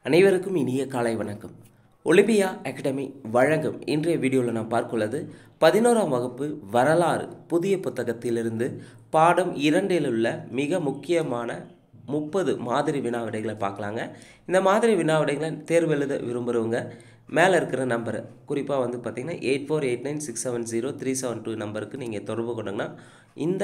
அனைவருக்கும் இனிய காலை வணக்கம் ஒலிம்பியா அகாடமி வழங்கும் இன்றைய வீடியோவில் நான் பார்க்குள்ளது பதினோராம் வகுப்பு வரலாறு புதிய புத்தகத்திலிருந்து பாடம் இரண்டில் உள்ள மிக முக்கியமான முப்பது மாதிரி வினா விடைகளை பார்க்கலாங்க இந்த மாதிரி வினா விடைகளை தேர்வு எழுத விரும்புகிறவங்க மேலே இருக்கிற நம்பரை குறிப்பாக வந்து பார்த்திங்கன்னா eight four eight nine six seven zero three seven two நம்பருக்கு நீங்கள் தொடர்பு கொண்டீங்கன்னா இந்த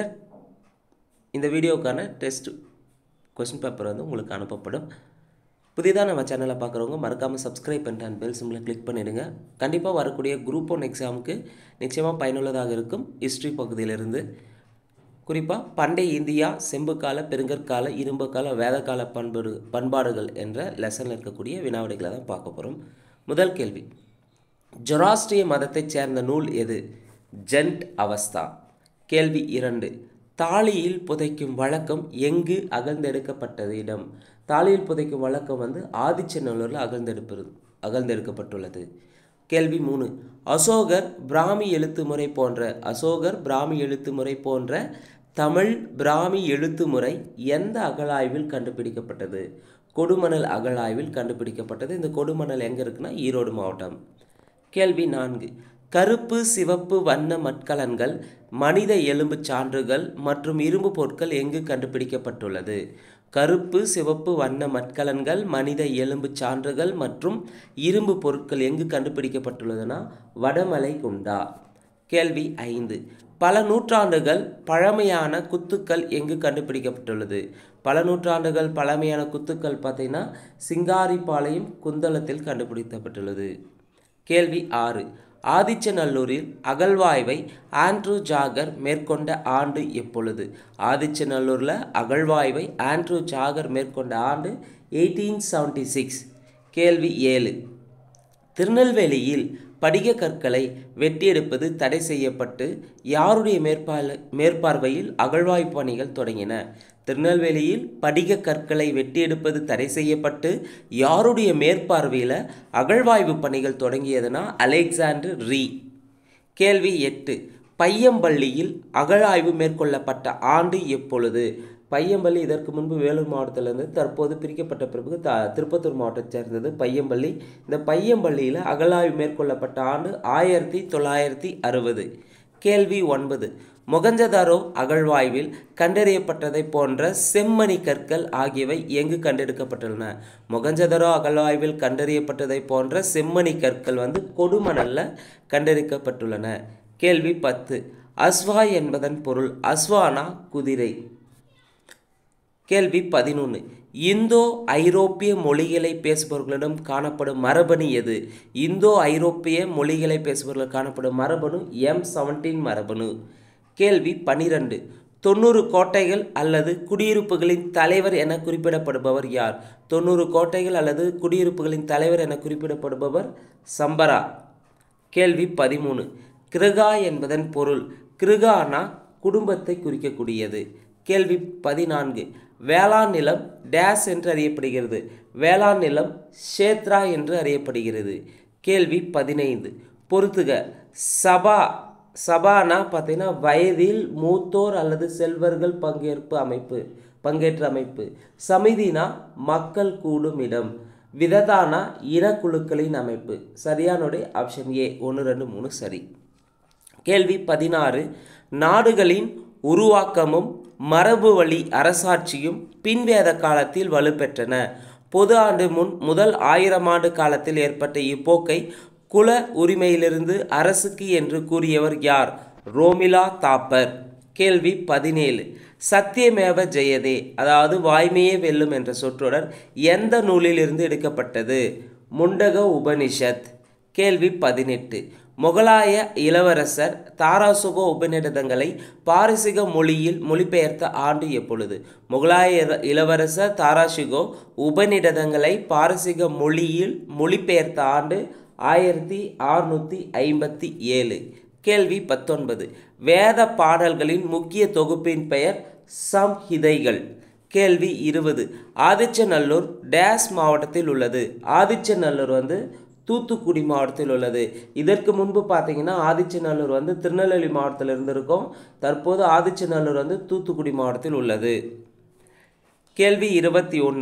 இந்த வீடியோக்கான டெஸ்ட் கொஸ்டின் பேப்பர் வந்து உங்களுக்கு அனுப்பப்படும் புதிதாக நம்ம சேனலை பார்க்குறவங்க மறக்காமல் சப்ஸ்கிரைப் பண்ணிட்டு அந்த பெல் சிம்பிளை கிளிக் பண்ணிடுங்க கண்டிப்பாக வரக்கூடிய குரூப் ஒன் எக்ஸாமுக்கு நிச்சயமாக பயனுள்ளதாக இருக்கும் ஹிஸ்ட்ரி பகுதியிலிருந்து குறிப்பாக பண்டைய இந்தியா செம்புக்கால பெருங்கற்கால இரும்புக்கால வேதக்கால பண்பாடு பண்பாடுகள் என்ற லெசனில் இருக்கக்கூடிய வினாவிடைகளை தான் பார்க்க போகிறோம் முதல் கேள்வி ஜொராஸ்ட்ரிய மதத்தைச் சேர்ந்த நூல் எது ஜென்ட் அவஸ்தா கேள்வி இரண்டு தாலியில் புதைக்கும் வழக்கம் எங்கு அகழ்ந்தெடுக்கப்பட்டது இடம் தாலியில் புதைக்கும் வழக்கம் வந்து ஆதிச்சநல்லூரில் அகழ்ந்தெடுப்பது அகழ்ந்தெடுக்கப்பட்டுள்ளது கேள்வி மூணு அசோகர் பிராமி எழுத்து முறை போன்ற அசோகர் பிராமி எழுத்து முறை போன்ற தமிழ் பிராமி எழுத்து முறை எந்த அகழாய்வில் கண்டுபிடிக்கப்பட்டது கொடுமணல் அகழாய்வில் கண்டுபிடிக்கப்பட்டது இந்த கொடுமணல் எங்கே இருக்குன்னா ஈரோடு மாவட்டம் கேள்வி நான்கு கருப்பு சிவப்பு வண்ண மட்கலன்கள் மனித எலும்பு சான்றுகள் மற்றும் இரும்பு பொருட்கள் எங்கு கண்டுபிடிக்கப்பட்டுள்ளது கருப்பு சிவப்பு வண்ண மட்கலன்கள் மனித எலும்பு சான்றுகள் மற்றும் இரும்பு பொருட்கள் எங்கு கண்டுபிடிக்கப்பட்டுள்ளதுன்னா வடமலை குண்டா கேள்வி ஐந்து பல நூற்றாண்டுகள் பழமையான குத்துக்கள் எங்கு கண்டுபிடிக்கப்பட்டுள்ளது பல நூற்றாண்டுகள் பழமையான குத்துக்கள் பார்த்தீங்கன்னா சிங்காரிப்பாளையம் குந்தளத்தில் கண்டுபிடிக்கப்பட்டுள்ளது கேள்வி ஆறு ஆதிச்சநல்லூரில் அகழ்வாய்வை ஆண்ட்ரூ ஜாகர் மேற்கொண்ட ஆண்டு எப்பொழுது ஆதிச்சநல்லூரில் அகழ்வாய்வை ஆண்ட்ரூ ஜாகர் மேற்கொண்ட ஆண்டு எயிட்டீன் செவன்டி சிக்ஸ் கேள்வி ஏழு திருநெல்வேலியில் படிக கற்களை வெட்டியெடுப்பது தடை செய்யப்பட்டு யாருடைய மேற்பார்வை மேற்பார்வையில் அகழ்வாய்வு பணிகள் தொடங்கின திருநெல்வேலியில் படிக கற்களை வெட்டியெடுப்பது தடை செய்யப்பட்டு யாருடைய மேற்பார்வையில் அகழ்வாய்வு பணிகள் தொடங்கியதுன்னா அலெக்சாண்டர் ரீ கேள்வி எட்டு பையம்பள்ளியில் அகழாய்வு மேற்கொள்ளப்பட்ட ஆண்டு எப்பொழுது பையம்பள்ளி இதற்கு முன்பு வேலூர் மாவட்டத்திலிருந்து தற்போது பிரிக்கப்பட்ட பிறகு த திருப்பத்தூர் மாவட்டத்தை சேர்ந்தது பையம்பள்ளி இந்த பையம்பள்ளியில் அகழாய்வு மேற்கொள்ளப்பட்ட ஆண்டு ஆயிரத்தி தொள்ளாயிரத்தி அறுபது கேள்வி ஒன்பது மொகஞ்சதாரோ அகழ்வாய்வில் கண்டறியப்பட்டதை போன்ற செம்மணி கற்கள் ஆகியவை எங்கு கண்டெடுக்கப்பட்டுள்ளன மொகஞ்சதாரோ அகழ்வாய்வில் கண்டறியப்பட்டதை போன்ற செம்மணி கற்கள் வந்து கொடுமணல்ல கண்டறிக்கப்பட்டுள்ளன கேள்வி பத்து அஸ்வா என்பதன் பொருள் அஸ்வானா குதிரை கேள்வி பதினொன்று இந்தோ ஐரோப்பிய மொழிகளை பேசுபவர்களிடம் காணப்படும் மரபணு எது இந்தோ ஐரோப்பிய மொழிகளை பேசுபவர்கள் காணப்படும் மரபணு எம் செவன்டீன் மரபணு கேள்வி பனிரெண்டு தொண்ணூறு கோட்டைகள் அல்லது குடியிருப்புகளின் தலைவர் என குறிப்பிடப்படுபவர் யார் தொண்ணூறு கோட்டைகள் அல்லது குடியிருப்புகளின் தலைவர் என குறிப்பிடப்படுபவர் சம்பரா கேள்வி பதிமூணு கிருகா என்பதன் பொருள் கிருகானா குடும்பத்தை குறிக்கக்கூடியது கேள்வி பதினான்கு வேளாண் நிலம் டேஸ் என்று அறியப்படுகிறது வேளாண் நிலம் ஷேத்ரா என்று அறியப்படுகிறது கேள்வி பதினைந்து பொறுத்துக சபா சபானா பார்த்தீங்கன்னா வயதில் மூத்தோர் அல்லது செல்வர்கள் பங்கேற்பு அமைப்பு பங்கேற்ற அமைப்பு சமிதினா மக்கள் கூடும் இடம் விததானா இனக்குழுக்களின் அமைப்பு சரியானுடைய ஆப்ஷன் ஏ ஒன்று ரெண்டு மூணு சரி கேள்வி பதினாறு நாடுகளின் உருவாக்கமும் மரபு வழி அரசாட்சியும் பின்வேத காலத்தில் வலுப்பெற்றன பொது ஆண்டு முன் முதல் ஆயிரம் ஆண்டு காலத்தில் ஏற்பட்ட இப்போக்கை குல உரிமையிலிருந்து அரசுக்கு என்று கூறியவர் யார் ரோமிலா தாப்பர் கேள்வி பதினேழு சத்தியமேவ ஜெயதே அதாவது வாய்மையே வெல்லும் என்ற சொற்றொடர் எந்த நூலிலிருந்து எடுக்கப்பட்டது முண்டக உபனிஷத் கேள்வி பதினெட்டு முகலாய இளவரசர் தாராசுகோ உபநிடதங்களை பாரசீக மொழியில் மொழிபெயர்த்த ஆண்டு எப்பொழுது முகலாய இளவரசர் தாராசுகோ உபநிடதங்களை பாரசீக மொழியில் மொழிபெயர்த்த ஆண்டு ஆயிரத்தி அறுநூற்றி ஐம்பத்தி ஏழு கேள்வி பத்தொன்பது வேத பாடல்களின் முக்கிய தொகுப்பின் பெயர் சம்ஹிதைகள் கேள்வி இருபது ஆதிச்சநல்லூர் டேஸ் மாவட்டத்தில் உள்ளது ஆதிச்சநல்லூர் வந்து தூத்துக்குடி மாவட்டத்தில் உள்ளது இதற்கு முன்பு பார்த்தீங்கன்னா ஆதிச்சநல்லூர் வந்து திருநெல்வேலி மாவட்டத்தில் இருந்திருக்கும் தற்போது ஆதிச்சநல்லூர் வந்து தூத்துக்குடி மாவட்டத்தில் உள்ளது கேள்வி இருபத்தி ஒன்று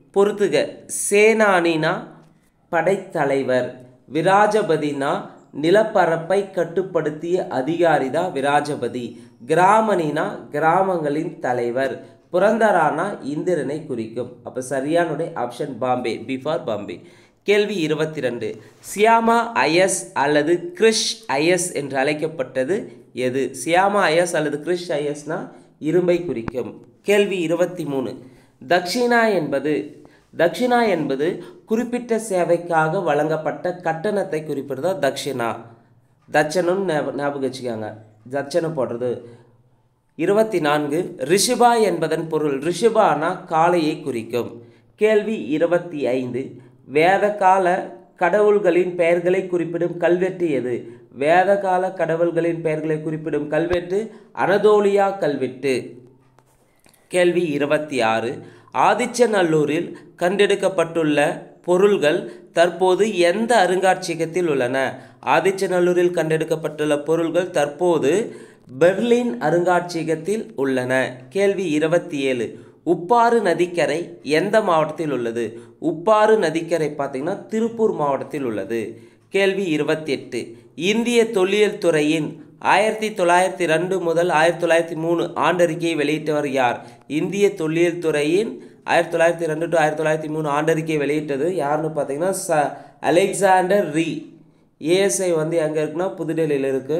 பொறுத்துக சேனானினா படைத்தலைவர் விராஜபதினா நிலப்பரப்பை கட்டுப்படுத்திய அதிகாரி தான் விராஜபதி கிராமணினா கிராமங்களின் தலைவர் புரந்தரானா இந்திரனை குறிக்கும் அப்போ சரியானுடைய ஆப்ஷன் பாம்பே பிஃபார் பாம்பே கேள்வி இருபத்தி ரெண்டு சியாமா ஐஎஸ் அல்லது கிரிஷ் ஐஎஸ் என்று அழைக்கப்பட்டது எது சியாமா ஐஎஸ் அல்லது கிரிஷ் ஐஎஸ்னா இரும்பை குறிக்கும் கேள்வி இருபத்தி மூணு தக்ஷிணா என்பது தக்ஷிணா என்பது குறிப்பிட்ட சேவைக்காக வழங்கப்பட்ட கட்டணத்தை குறிப்பிடுறதா தக்ஷிணா தட்சணம் ஞாபகம் வச்சுக்காங்க தட்சணை போடுறது இருபத்தி நான்கு ரிஷிபா என்பதன் பொருள் ரிஷிபானா காளையை குறிக்கும் கேள்வி இருபத்தி ஐந்து வேதகால கடவுள்களின் பெயர்களை குறிப்பிடும் கல்வெட்டு எது வேதகால கடவுள்களின் பெயர்களை குறிப்பிடும் கல்வெட்டு அனதோலியா கல்வெட்டு கேள்வி இருபத்தி ஆறு ஆதிச்சநல்லூரில் கண்டெடுக்கப்பட்டுள்ள பொருள்கள் தற்போது எந்த அருங்காட்சியகத்தில் உள்ளன ஆதிச்சநல்லூரில் கண்டெடுக்கப்பட்டுள்ள பொருள்கள் தற்போது பெர்லின் அருங்காட்சியகத்தில் உள்ளன கேள்வி இருபத்தி ஏழு உப்பாறு நதிக்கரை எந்த மாவட்டத்தில் உள்ளது உப்பாறு நதிக்கரை பார்த்தீங்கன்னா திருப்பூர் மாவட்டத்தில் உள்ளது கேள்வி இருபத்தி எட்டு இந்திய தொல்லியல் துறையின் ஆயிரத்தி தொள்ளாயிரத்தி ரெண்டு முதல் ஆயிரத்தி தொள்ளாயிரத்தி மூணு ஆண்டறிக்கையை வெளியிட்டவர் யார் இந்திய தொல்லியல் துறையின் ஆயிரத்தி தொள்ளாயிரத்தி ரெண்டு டு ஆயிரத்தி தொள்ளாயிரத்தி மூணு ஆண்டறிக்கையை வெளியிட்டது யாருன்னு பார்த்தீங்கன்னா ச அலெக்சாண்டர் ரீ ஏஎஸ்ஐ வந்து எங்கே இருக்குன்னா புதுடெல்லியில் இருக்குது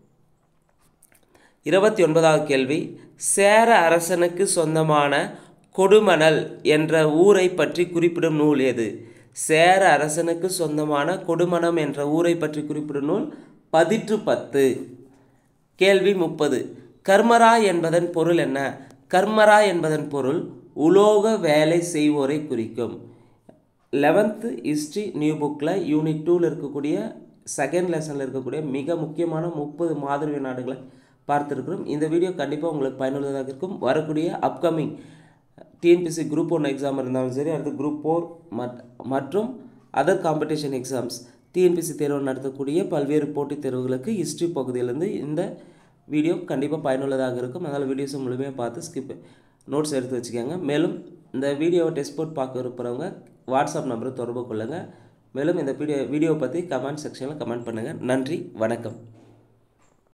இருபத்தி ஒன்பதாவது கேள்வி சேர அரசனுக்கு சொந்தமான கொடுமணல் என்ற ஊரை பற்றி குறிப்பிடும் நூல் எது சேர அரசனுக்கு சொந்தமான கொடுமணம் என்ற ஊரை பற்றி குறிப்பிடும் நூல் பதிற்று பத்து கேள்வி முப்பது கர்மரா என்பதன் பொருள் என்ன கர்மரா என்பதன் பொருள் உலோக வேலை செய்வோரை குறிக்கும் லெவன்த்து ஹிஸ்ட்ரி நியூ புக்கில் யூனிட் டூவில் இருக்கக்கூடிய செகண்ட் லெசனில் இருக்கக்கூடிய மிக முக்கியமான முப்பது மாதிரி நாடுகளை பார்த்துருக்குறோம் இந்த வீடியோ கண்டிப்பாக உங்களுக்கு பயனுள்ளதாக இருக்கும் வரக்கூடிய upcoming TNPSC group one exam இருந்தாலும் சரி அடுத்து குரூப் ஃபோர் மற்றும் அதர் காம்படிஷன் எக்ஸாம்ஸ் டிஎன்பிசி தேர்வு நடத்தக்கூடிய பல்வேறு போட்டித் தேர்வுகளுக்கு ஹிஸ்ட்ரி பகுதியிலேருந்து இந்த வீடியோ கண்டிப்பாக பயனுள்ளதாக இருக்கும் அதனால் வீடியோஸை முழுமையாக பார்த்து ஸ்கிப் நோட்ஸ் எடுத்து வச்சுக்கோங்க மேலும் இந்த வீடியோவை டெஸ்ட் போட் பார்க்க விரும்புகிறவங்க வாட்ஸ்அப் நம்பரை தொடர்பு கொள்ளுங்கள் மேலும் இந்த வீடியோ வீடியோவை பற்றி கமெண்ட் செக்ஷனில் கமெண்ட் பண்ணுங்கள் நன்றி வணக்கம்